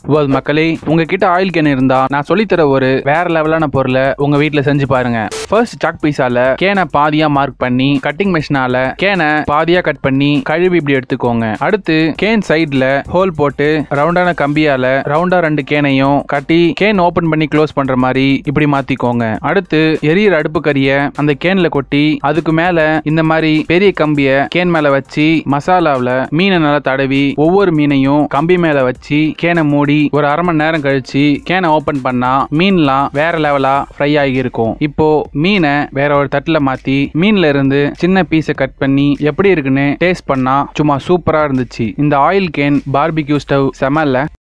வேல் மக்களே உங்ககிட்ட oil can இருந்தா நான் சொல்லித்தர ஒரு வேற லெவலான பொருளை உங்க வீட்ல செஞ்சு பாருங்க ஃபர்ஸ்ட் சாக் பீஸால கேனை பாதியா மார்க் பண்ணி கட்டிங் மிஷினால கேனை பாதியா கட் பண்ணி கழுவி இப்படி எடுத்துக்கோங்க அடுத்து கேன் சைடுல ஹோல் போட்டு ரவுண்டான கம்பியால ரவுண்டா ரெண்டு கேனையும் கட்டி கேன் ஓபன் பண்ணி க்ளோஸ் பண்ற மாதிரி இப்படி மாத்திக்கோங்க அடுத்து எரியிற அடுப்பு கறிய அந்த கேன்ல கொட்டி அதுக்கு மேல இந்த மாதிரி பெரிய கம்பிய கேன் மேல வச்சு மசாலாவுல மீனை நல்லா தடவி ஒவ்வொரு மீனையும் கம்பி மேல வச்சு கேனை மூடி ஒரு அரை மணி நேரம் கழிச்சு கேனை ஓபன் பண்ணா மீன்லாம் வேற லெவலா ஃப்ரை ஆகி இருக்கும் இப்போ மீனை வேற ஒரு தட்டுல மாத்தி மீன்ல இருந்து சின்ன பீஸை கட் பண்ணி எப்படி இருக்குன்னு டேஸ்ட் பண்ணா சும்மா சூப்பரா இருந்துச்சு இந்த ஆயில் கேன் பார்பிக்யூ ஸ்டவ் செமல்ல